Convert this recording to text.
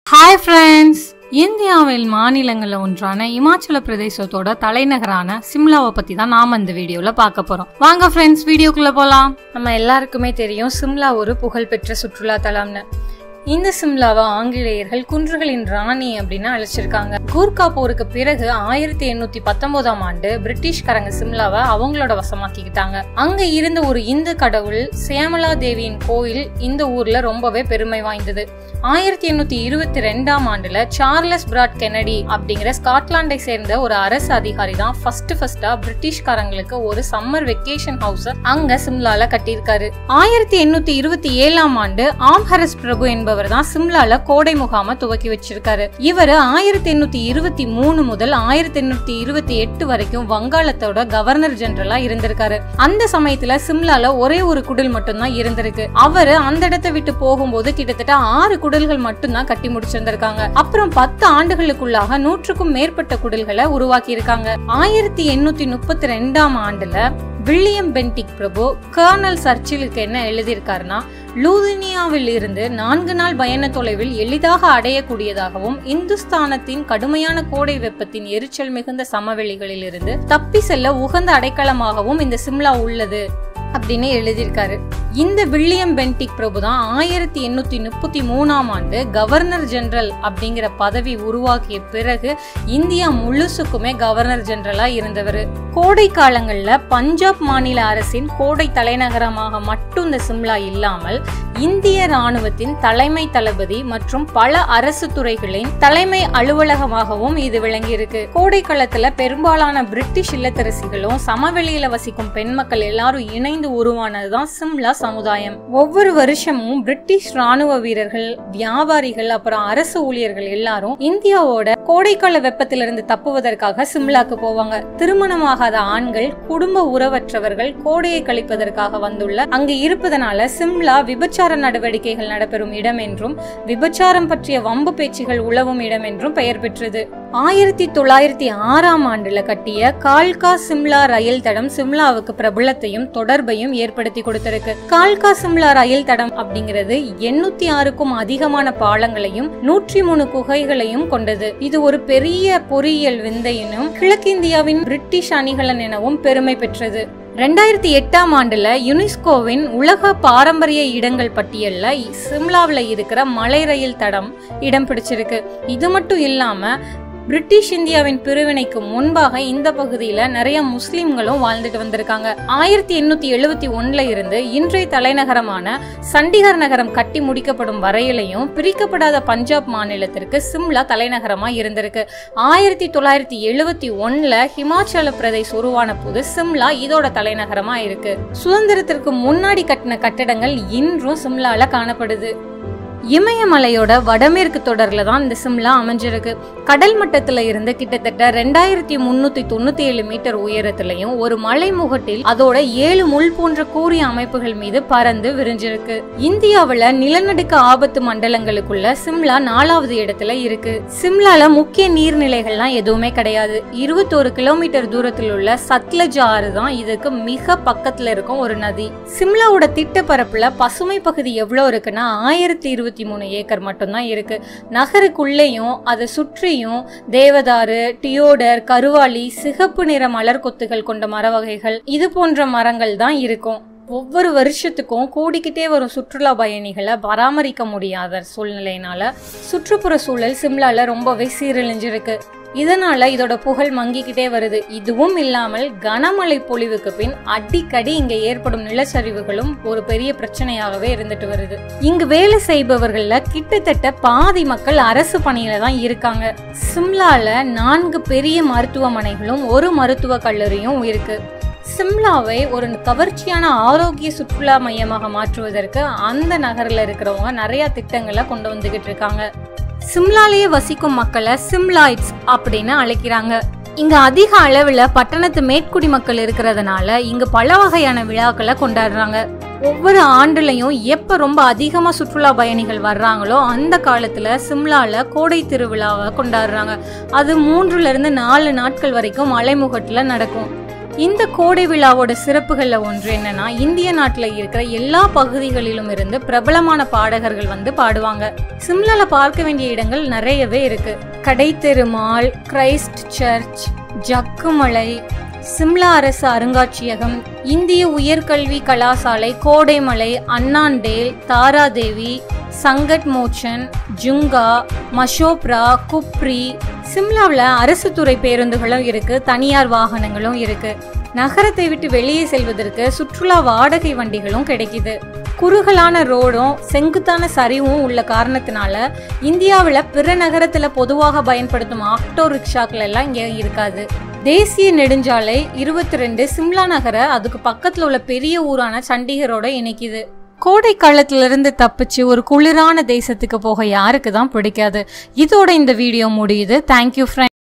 hi friends இந்தியாவில் மாநிலங்கள்ல ஒன்றான இமாச்சல பிரதேசத்தோட தலைநகரான சிம்லாவை பத்தி தான் நாம இந்த வீடியோல பார்க்க போறோம் வாங்க ஃப்ரெண்ட்ஸ் வீடியோக்குள்ள போலாம் நம்ம எல்லாருக்குமே தெரியும் சிம்லா ஒரு புகழ்பெற்ற சுற்றுலா தலம்னு இந்த சிம்லாவை ஆங்கிலேயர்கள் குன்றுகளின் ராணி அப்படின்னு அழைச்சிருக்காங்க கூர்கா போருக்கு பிறகு ஆயிரத்தி எண்ணூத்தி பத்தொன்பதாம் ஆண்டு பிரிட்டிஷ்காரங்க சிம்லாவை அவங்களோட வசமாக்கிக்கிட்டாங்க அங்க இருந்த ஒரு இந்து கடவுள் சேமலா தேவியின் கோயில் இந்த ஊர்ல ரொம்பவே பெருமை வாய்ந்தது ஆயிரத்தி எண்ணூத்தி இருபத்தி ரெண்டாம் ஆண்டுல சார்லஸ் பிராட் கெனடி அப்படிங்கிற ஸ்காட்லாண்டை சேர்ந்த ஒரு அரசு அதிகாரி தான் ஃபர்ஸ்ட் ஃபர்ஸ்டா பிரிட்டிஷ்காரங்களுக்கு ஒரு சம்மர் வெக்கேஷன் ஹவுஸ் அங்க சிம்லால கட்டியிருக்காரு ஆயிரத்தி எண்ணூத்தி இருபத்தி ஏழாம் ஆண்டு ஆம்ஹரஸ் பிரபு என்பவர் தான் சிம்லால கோடை முகாம துவக்கி வச்சிருக்காரு இவர் ஆயிரத்தி எண்ணூத்தி இருபத்தி மூணு முதல் ஆயிரத்தி எண்ணூத்தி இருபத்தி எட்டு வரைக்கும் வங்காளத்தோட கவர்னர் ஜெனரலா இருந்திருக்காரு அந்த சமயத்துல சிம்லால ஒரே ஒரு குடில் மட்டும்தான் இருந்திருக்கு அவரு அந்த இடத்தை விட்டு போகும்போது கிட்டத்தட்ட ஆறு குடில்கள் மட்டும்தான் கட்டி முடிச்சிருந்திருக்காங்க அப்புறம் பத்து ஆண்டுகளுக்குள்ளாக நூற்றுக்கும் மேற்பட்ட குடில்களை உருவாக்கி இருக்காங்க ஆயிரத்தி எண்ணூத்தி முப்பத்தி ரெண்டாம் ஆண்டுல வில்லியம் பென்டிக் பிரபு கர்னல் சர்ச்சிலுக்கு என்ன எழுதியிருக்காருன்னா லூதினியாவில் இருந்து நான்கு நாள் பயண தொலைவில் எளிதாக அடையக்கூடியதாகவும் இந்துஸ்தானத்தின் கடுமையான கோடை வெப்பத்தின் எரிச்சல் மிகுந்த சமவெளிகளில் இருந்து தப்பி செல்ல உகந்த அடைக்கலமாகவும் இந்த சிம்லா உள்ளது அப்படின்னு எழுதியிருக்காரு இந்த வில்லியம் பென்டிக் பிரபு தான் ஆயிரத்தி எண்ணூத்தி முப்பத்தி மூணாம் ஆண்டு கவர்னர் ஜெனரல் அப்படிங்கிற பதவி உருவாக்கிய பிறகு இந்தியா முழுசுக்குமே கவர்னர் ஜெனரலா இருந்தவர் கோடை காலங்கள்ல பஞ்சாப் மாநில அரசின் கோடை தலைநகரமாக மட்டும் இந்த சிம்லா இல்லாமல் இந்திய ராணுவத்தின் தலைமை தளபதி மற்றும் பல அரசு துறைகளின் தலைமை அலுவலகமாகவும் இது விளங்கி இருக்கு கோடை காலத்துல பெரும்பாலான பிரிட்டிஷ் இல்லத்தரசிகளும் சமவெளியில வசிக்கும் பெண் மக்கள் எல்லாரும் இணைந்து உருவானதுதான் சிம்லா சமுதாயம் ஒவ்வொரு வருஷமும் பிரிட்டிஷ் ராணுவ வீரர்கள் வியாபாரிகள் அப்புறம் அரசு ஊழியர்கள் எல்லாரும் இந்தியாவோட கோடைக்கால வெப்பத்திலிருந்து தப்புவதற்காக சிம்லாக்கு போவாங்க திருமணமாகாத ஆண்கள் குடும்ப உறவற்றவர்கள் கோடையை கழிப்பதற்காக வந்துள்ள அங்கு இருப்பதனால சிம்லா விபச்சார நடவடிக்கைகள் நடைபெறும் இடம் என்றும் விபச்சாரம் பற்றிய வம்பு பேச்சுகள் உழவும் இடம் என்றும் பெயர் பெற்றது ஆயிரத்தி தொள்ளாயிரத்தி ஆறாம் ஆண்டுல கட்டிய கால்கா சிம்லா ரயில் தடம் சிம்லாவுக்கு பிரபலத்தையும் தொடர்பையும் ஏற்படுத்தி கொடுத்திருக்கு கால்கா சிம்லா ரயில் தடம் அப்படிங்கிறது எண்ணூத்தி ஆறுக்கும் அதிகமான பாலங்களையும் நூற்றி மூணு குகைகளையும் கொண்டது இது ஒரு பெரிய பொறியியல் விந்தையினும் கிழக்கிந்தியாவின் பிரிட்டிஷ் அணிகலன் எனவும் பெருமை பெற்றது ரெண்டாயிரத்தி எட்டாம் ஆண்டுல யுனெஸ்கோவின் உலக பாரம்பரிய இடங்கள் பட்டியல்ல சிம்லாவில் இருக்கிற மலை ரயில் தடம் இடம் பிடிச்சிருக்கு இது மட்டும் இல்லாம பிரிட்டிஷ் இந்தியாவின் பிரிவினைக்கு முன்பாக இந்த பகுதியில நிறைய முஸ்லிம்களும் வாழ்ந்துட்டு வந்திருக்காங்க ஆயிரத்தி எண்ணூத்தி எழுபத்தி ஒண்ணுல இருந்து இன்றைய தலைநகரமான சண்டிகர் நகரம் கட்டி முடிக்கப்படும் வரையிலையும் பிரிக்கப்படாத பஞ்சாப் மாநிலத்திற்கு சிம்லா தலைநகரமா இருந்திருக்கு ஆயிரத்தி தொள்ளாயிரத்தி எழுபத்தி ஒண்ணுல ஹிமாச்சல பிரதேஷ் உருவான போது சிம்லா இதோட தலைநகரமா இருக்கு சுதந்திரத்திற்கு முன்னாடி கட்டின கட்டடங்கள் இன்றும் சிம்லால காணப்படுது இமயமலையோட வடமேற்கு தொடர்ல தான் இந்த சிம்லா அமைஞ்சிருக்கு கடல் மட்டத்துல இருந்து கிட்டத்தட்ட ரெண்டாயிரத்தி முன்னூத்தி தொண்ணூத்தி ஏழு மீட்டர் உயரத்திலையும் ஒரு மலை முகட்டில் அதோட ஏழு முள் போன்ற கூறிய அமைப்புகள் மீது பறந்து விரிஞ்சிருக்கு இந்தியாவுல நிலநடுக்க ஆபத்து மண்டலங்களுக்குள்ள சிம்லா நாலாவது இடத்துல இருக்கு சிம்லால முக்கிய நீர்நிலைகள்லாம் எதுவுமே கிடையாது இருபத்தோரு கிலோமீட்டர் தூரத்தில் உள்ள சத்லஜ் ஆறு தான் இதுக்கு மிக பக்கத்துல இருக்கும் ஒரு நதி சிம்லாவோட திட்டப்பரப்புல பசுமை பகுதி எவ்வளவு இருக்குன்னா ஆயிரத்தி இருபத்தி மூணு ஏக்கர் மட்டும்தான் இருக்கு நகருக்குள்ளேயும் அதை சுற்றியும் தேவதாரு டியோடர் கருவாளி சிகப்பு நிற மலர் கொத்துகள் கொண்ட மர வகைகள் இது போன்ற மரங்கள் தான் இருக்கும் ஒவ்வொரு வருஷத்துக்கும் கூடிக்கிட்டே வரும் சுற்றுலா பயணிகளை பராமரிக்க முடியாத சூழ்நிலையினால சுற்றுப்புற சூழல் சிம்லால ரொம்பவே சீரழிஞ்சிருக்கு இதனால இதோட புகழ் மங்கிக்கிட்டே வருது இதுவும் இல்லாமல் கனமழை பொழிவுக்கு பின் அடிக்கடி இங்க ஏற்படும் நிலச்சரிவுகளும் ஒரு பெரிய பிரச்சனையாகவே இருந்துட்டு வருது இங்கு வேலை செய்பவர்கள்ல கிட்டத்தட்ட பாதி மக்கள் அரசு பணியில தான் இருக்காங்க சிம்லால நான்கு பெரிய மருத்துவமனைகளும் ஒரு மருத்துவ கல்லூரியும் இருக்கு சிம்லாவை ஒரு கவர்ச்சியான ஆரோக்கிய சுற்றுலா மையமாக மாற்றுவதற்கு அந்த நகரில் இருக்கிறவங்க நிறைய திட்டங்களை கொண்டு வந்துகிட்டு இருக்காங்க சிம்லாலேயே வசிக்கும் மக்களை சிம்லாய்ட்ஸ் அப்படின்னு அழைக்கிறாங்க இங்க அதிக அளவுல பட்டணத்து மேற்குடி மக்கள் இருக்கிறதுனால இங்க பல வகையான விழாக்களை கொண்டாடுறாங்க ஒவ்வொரு ஆண்டுலையும் எப்ப ரொம்ப அதிகமா சுற்றுலா பயணிகள் வர்றாங்களோ அந்த காலத்துல சிம்லால கோடை திருவிழாவை கொண்டாடுறாங்க அது மூன்றுல இருந்து நாலு நாட்கள் வரைக்கும் மலைமுகட்டுல நடக்கும் இந்த கோடை விழாவோட சிறப்புகள்ல ஒன்று என்னன்னா இந்திய நாட்டுல இருக்கிற எல்லா பகுதிகளிலும் இருந்து பிரபலமான பாடகர்கள் வந்து பாடுவாங்க சிம்லால பார்க்க வேண்டிய இடங்கள் நிறையவே இருக்கு கடைத்தெருமாள் கிரைஸ்ட் சர்ச் ஜக்குமலை சிம்லா அரசு அருங்காட்சியகம் இந்திய உயர்கல்வி கலாசாலை கோடைமலை அண்ணாண்டேல் தாராதேவி சங்கட் மோச்சன் ஜுங்கா மஷோப்ரா குப்ரி சிம்லாவில் அரசு துறை பேருந்துகளும் இருக்கு தனியார் வாகனங்களும் இருக்கு நகரத்தை விட்டு வெளியே செல்வதற்கு சுற்றுலா வாடகை வண்டிகளும் கிடைக்குது குறுகலான ரோடும் செங்குத்தான சரிவும் உள்ள காரணத்தினால இந்தியாவில் பிற நகரத்தில் பொதுவாக பயன்படுத்தும் ஆட்டோ ரிக்ஷாக்கள் எல்லாம் இங்கே இருக்காது தேசிய நெடுஞ்சாலை இருபத்தி ரெண்டு சிம்லா நகரை அதுக்கு பக்கத்தில் உள்ள பெரிய ஊரான சண்டிகரோட இணைக்குது கோடை காலத்திலிருந்து தப்பிச்சு ஒரு குளிரான தேசத்துக்கு போக யாருக்கு தான் பிடிக்காது இதோட இந்த வீடியோ முடியுது தேங்க்யூ ஃப்ரெண்ட்